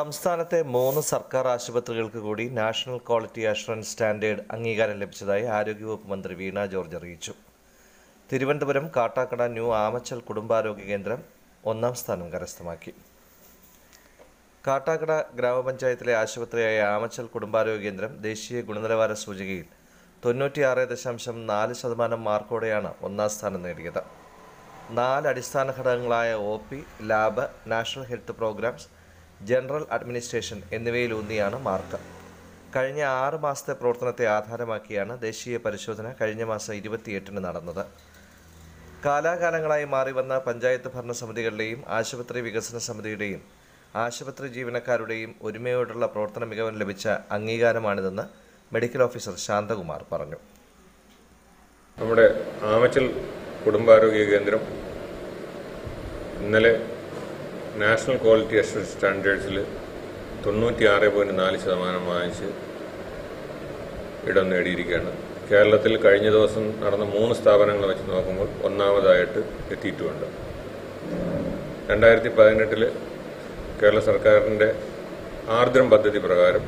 സംസ്ഥാനത്തെ മൂന്ന് സർക്കാർ ആശുപത്രികൾക്ക് കൂടി നാഷണൽ ക്വാളിറ്റി അഷുറൻസ് സ്റ്റാൻഡേർഡ് അംഗീകാരം ലഭിച്ചതായി ആരോഗ്യവകുപ്പ് മന്ത്രി വീണ ജോർജ് അറിയിച്ചു തിരുവനന്തപുരം കാട്ടാക്കട ന്യൂ ആമച്ചൽ കുടുംബാരോഗ്യ കേന്ദ്രം ഒന്നാം സ്ഥാനം കരസ്ഥമാക്കി കാട്ടാക്കട ഗ്രാമപഞ്ചായത്തിലെ ആശുപത്രിയായ ആമച്ചൽ കുടുംബാരോഗ്യ കേന്ദ്രം ദേശീയ ഗുണനിലവാര സൂചികയിൽ തൊണ്ണൂറ്റിയാറ് ദശാംശം നാല് ശതമാനം മാർക്കോടെയാണ് ഒന്നാം സ്ഥാനം നേടിയത് നാല് അടിസ്ഥാന ഘടകങ്ങളായ O P lab national health programs general administration എന്നിവയിലൂന്നിയാണ് മാർക്ക് കഴിഞ്ഞ ആറ് മാസത്തെ പ്രവർത്തനത്തെ ആധാരമാക്കിയാണ് ദേശീയ പരിശോധന കഴിഞ്ഞ മാസം ഇരുപത്തിയെട്ടിന് നടന്നത് കാലാകാലങ്ങളായി മാറി വന്ന പഞ്ചായത്ത് ഭരണസമിതികളുടെയും ആശുപത്രി വികസന സമിതിയുടെയും ആശുപത്രി ജീവനക്കാരുടെയും ഒരുമയോടുള്ള പ്രവർത്തന മികവിന് ലഭിച്ച അംഗീകാരമാണിതെന്ന് മെഡിക്കൽ ഓഫീസർ ശാന്തകുമാർ പറഞ്ഞു നമ്മുടെ ആമച്ചൽ കുടുംബാരോഗ്യ കേന്ദ്രം ഇന്നലെ നാഷണൽ ക്വാളിറ്റി അഷുറൻസ് സ്റ്റാൻഡേർഡ്സിൽ തൊണ്ണൂറ്റി ആറ് പോയിൻറ്റ് നാല് ശതമാനം വാങ്ങിച്ച് ഇടം നേടിയിരിക്കുകയാണ് കേരളത്തിൽ കഴിഞ്ഞ ദിവസം നടന്ന മൂന്ന് സ്ഥാപനങ്ങൾ വെച്ച് നോക്കുമ്പോൾ ഒന്നാമതായിട്ട് എത്തിയിട്ടുമുണ്ട് രണ്ടായിരത്തി പതിനെട്ടിൽ കേരള സർക്കാരിൻ്റെ ആർദ്രം പദ്ധതി പ്രകാരം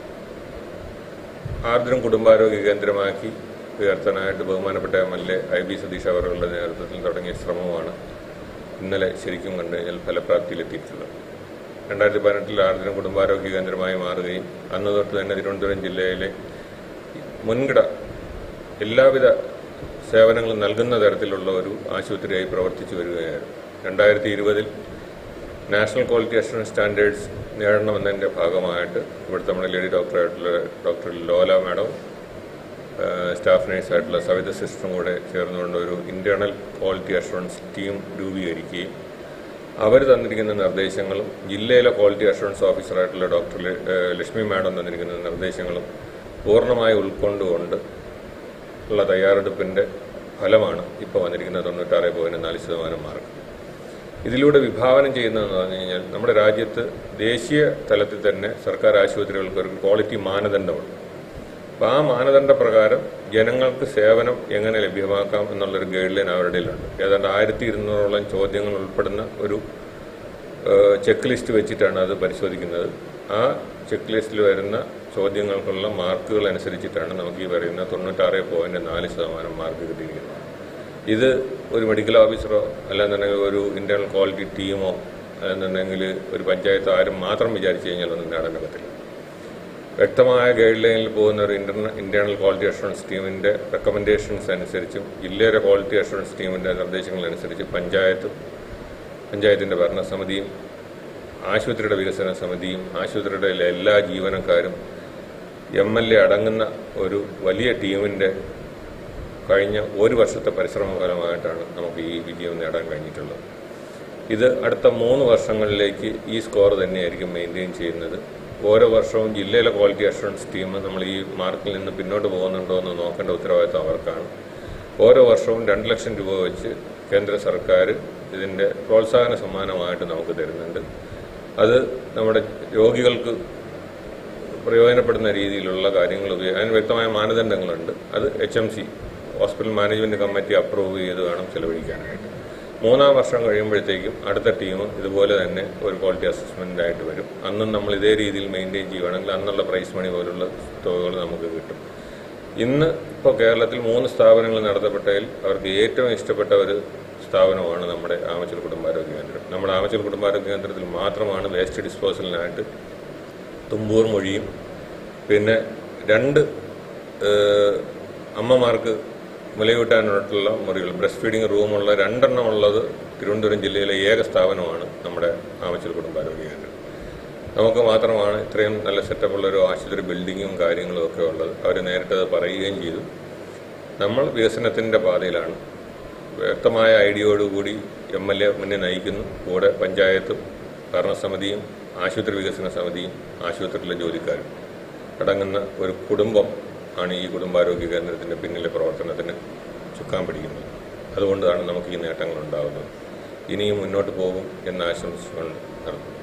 ആർദ്രം കുടുംബാരോഗ്യ കേന്ദ്രമാക്കി ഉയർത്താനായിട്ട് ബഹുമാനപ്പെട്ട M L A I B Satheesh അവരുടെ നേതൃത്വത്തിൽ തുടങ്ങിയ ശ്രമമാണ് ഇന്നലെ ശരിക്കും കണ്ടു കഴിഞ്ഞാൽ ഫലപ്രാപ്തിയിലെത്തിയിട്ടുള്ളത് രണ്ടായിരത്തി പതിനെട്ടിൽ ആർദ്രം കുടുംബാരോഗ്യ കേന്ദ്രമായി മാറുകയും അന്ന് തൊട്ട് തന്നെ തിരുവനന്തപുരം ജില്ലയിലെ മുൻകിട എല്ലാവിധ സേവനങ്ങളും നൽകുന്ന തരത്തിലുള്ള ഒരു ആശുപത്രിയായി പ്രവർത്തിച്ചു വരികയായിരുന്നു രണ്ടായിരത്തി ഇരുപതിൽ നാഷണൽ ക്വാളിറ്റി അഷുറൻസ് സ്റ്റാൻഡേർഡ്സ് നേടണമെന്നതിൻ്റെ ഭാഗമായിട്ട് ഇവിടുത്തെ നമ്മുടെ ലേഡി ഡോക്ടറായിട്ടുള്ള ഡോക്ടർ ലോല മാഡം സ്റ്റാഫ് നഴ്സായിട്ടുള്ള സവിത സിസ്റ്ററും കൂടെ ചേർന്നുകൊണ്ട് ഒരു ഇന്റേണൽ ക്വാളിറ്റി അഷുറൻസ് ടീം രൂപീകരിക്കുകയും അവർ തന്നിരിക്കുന്ന നിർദ്ദേശങ്ങളും ജില്ലയിലെ ക്വാളിറ്റി അഷുറൻസ് ഓഫീസറായിട്ടുള്ള ഡോക്ടർ ലക്ഷ്മി മാഡം തന്നിരിക്കുന്ന നിർദ്ദേശങ്ങളും പൂർണ്ണമായി ഉൾക്കൊണ്ടുകൊണ്ട് ഉള്ള തയ്യാറെടുപ്പിൻ്റെ ഫലമാണ് ഇപ്പോൾ വന്നിരിക്കുന്ന തൊണ്ണൂറ്റാറ് പോയിന്റ് നാല് ശതമാനം മാർക്ക് ഇതിലൂടെ വിഭാവനം ചെയ്യുന്നതെന്ന് പറഞ്ഞു കഴിഞ്ഞാൽ നമ്മുടെ രാജ്യത്ത് ദേശീയ തലത്തിൽ തന്നെ സർക്കാർ ആശുപത്രികൾക്ക് ഒരു ക്വാളിറ്റി മാനദണ്ഡമുണ്ട് അപ്പോൾ ആ മാനദണ്ഡ പ്രകാരം ജനങ്ങൾക്ക് സേവനം എങ്ങനെ ലഭ്യമാക്കാം എന്നുള്ളൊരു ഗൈഡ് ലൈൻ അവരുടെ ഉണ്ട് ഏതാണ്ട് ആയിരത്തി ഇരുന്നൂറോളം ചോദ്യങ്ങൾ ഉൾപ്പെടുന്ന ഒരു ചെക്ക് ലിസ്റ്റ് വെച്ചിട്ടാണ് അത് പരിശോധിക്കുന്നത് ആ ചെക്ക് ലിസ്റ്റിൽ വരുന്ന ചോദ്യങ്ങൾക്കുള്ള മാർക്കുകൾ അനുസരിച്ചിട്ടാണ് നമുക്ക് ഈ പറയുന്ന തൊണ്ണൂറ്റാറ് പോയിന്റ് നാല് ശതമാനം മാർക്ക് കിട്ടിയിരിക്കുന്നത് ഇത് ഒരു മെഡിക്കൽ ഓഫീസറോ അല്ലാന്നുണ്ടെങ്കിൽ ഒരു ഇന്റേണൽ ക്വാളിറ്റി ടീമോ അല്ലെന്നുണ്ടെങ്കിൽ ഒരു പഞ്ചായത്ത് ആരും മാത്രം വിചാരിച്ചു കഴിഞ്ഞാൽ ഒന്നും നേടാൻ പറ്റില്ല വ്യക്തമായ ഗൈഡ് ലൈനിൽ പോകുന്ന ഒരു ഇന്റർന ഇന്റേണൽ ക്വാളിറ്റി അഷുറൻസ് ടീമിന്റെ റെക്കമെൻഡേഷൻസ് അനുസരിച്ചും ജില്ലയിലെ ക്വാളിറ്റി അഷുറൻസ് ടീമിന്റെ നിർദ്ദേശങ്ങൾ അനുസരിച്ച് പഞ്ചായത്തും പഞ്ചായത്തിന്റെ ഭരണസമിതിയും ആശുപത്രിയുടെ വികസന സമിതിയും ആശുപത്രിയുടെ എല്ലാ ജീവനക്കാരും എം എൽ എ അടങ്ങുന്ന ഒരു വലിയ ടീമിന്റെ കഴിഞ്ഞ ഒരു വർഷത്തെ പരിശ്രമ ഫലമായിട്ടാണ് നമുക്ക് ഈ വിജയം നേടാൻ കഴിഞ്ഞിട്ടുള്ളത് ഇത് അടുത്ത മൂന്ന് വർഷങ്ങളിലേക്ക് ഈ സ്കോർ തന്നെയായിരിക്കും മെയിൻറ്റെയിൻ ചെയ്യുന്നത് ഓരോ വർഷവും ജില്ലയിലെ ക്വാളിറ്റി അഷുറൻസ് ടീം നമ്മൾ ഈ മാർക്കിൽ നിന്ന് പിന്നോട്ട് പോകുന്നുണ്ടോ എന്ന് നോക്കേണ്ട ഉത്തരവാദിത്വം അവർക്കാണ് ഓരോ വർഷവും രണ്ട് ലക്ഷം രൂപ വെച്ച് കേന്ദ്ര സർക്കാർ ഇതിൻ്റെ പ്രോത്സാഹന സമ്മാനമായിട്ട് നമുക്ക് തരുന്നുണ്ട് അത് നമ്മുടെ രോഗികൾക്ക് പ്രയോജനപ്പെടുന്ന രീതിയിലുള്ള കാര്യങ്ങൾ ഉപയോഗി അതിന് വ്യക്തമായ മാനദണ്ഡങ്ങളുണ്ട് അത് H M C hospital management committee approve ചെയ്ത് വേണം ചെലവഴിക്കാനായിട്ട് മൂന്നാം വർഷം കഴിയുമ്പോഴത്തേക്കും അടുത്ത ടീം ഇതുപോലെ തന്നെ ഒരു ക്വാളിറ്റി അസസ്മെന്റ് ആയിട്ട് വരും അന്നും നമ്മൾ ഇതേ രീതിയിൽ മെയിൻറ്റെയിൻ ചെയ്യുകയാണെങ്കിൽ അന്നുള്ള പ്രൈസ് മണി പോലുള്ള തുകകൾ നമുക്ക് കിട്ടും ഇന്ന് ഇപ്പോൾ കേരളത്തിൽ മൂന്ന് സ്ഥാപനങ്ങൾ നടത്തപ്പെട്ടതിൽ അവർക്ക് ഏറ്റവും ഇഷ്ടപ്പെട്ട ഒരു സ്ഥാപനമാണ് നമ്മുടെ ആമച്ചൽ കുടുംബാരോഗ്യ കേന്ദ്രം നമ്മുടെ ആമച്ചൽ കുടുംബാരോഗ്യ കേന്ദ്രത്തിൽ മാത്രമാണ് വേസ്റ്റ് ഡിസ്പോസലിനായിട്ട് തുമ്പൂർ മൊഴിയും പിന്നെ രണ്ട് ഏഹ്, അമ്മമാർക്ക് മുലയൂട്ടാനായിട്ടുള്ള മുറികൾ ബ്രസ്റ്റ് ഫീഡിംഗ് റൂമുള്ള രണ്ടെണ്ണം ഉള്ളത് തിരുവനന്തപുരം ജില്ലയിലെ ഏക സ്ഥാപനമാണ് നമ്മുടെ ആമച്ചൽ കുടുംബാരോഗ്യ കേന്ദ്രം നമുക്ക് മാത്രമാണ് ഇത്രയും നല്ല സെറ്റപ്പുള്ള ഒരു ആശുപത്രി ബിൽഡിങ്ങും കാര്യങ്ങളും ഒക്കെ ഉള്ളത് അവർ നേരിട്ട് അത് പറയുകയും ചെയ്തു നമ്മൾ വികസനത്തിൻ്റെ പാതയിലാണ് വ്യക്തമായ ഐഡിയയോടുകൂടി എം എൽ എ മുന്നേ നയിക്കുന്നു കൂടെ പഞ്ചായത്തും ഭരണസമിതിയും ആശുപത്രി വികസന സമിതിയും ആശുപത്രിയിലെ ജോലിക്കാരും അടങ്ങുന്ന ഒരു കുടുംബം ആണ് ഈ കുടുംബാരോഗ്യ കേന്ദ്രത്തിൻ്റെ പിന്നിലെ പ്രവർത്തനത്തിന് ചുക്കാൻ പിടിക്കുന്നത് അതുകൊണ്ടാണ് നമുക്ക് ഈ നേട്ടങ്ങൾ ഉണ്ടാകുന്നത് ഇനിയും മുന്നോട്ട് പോകും എന്ന് ആശംസിച്ചുകൊണ്ട് നിർത്തുന്നു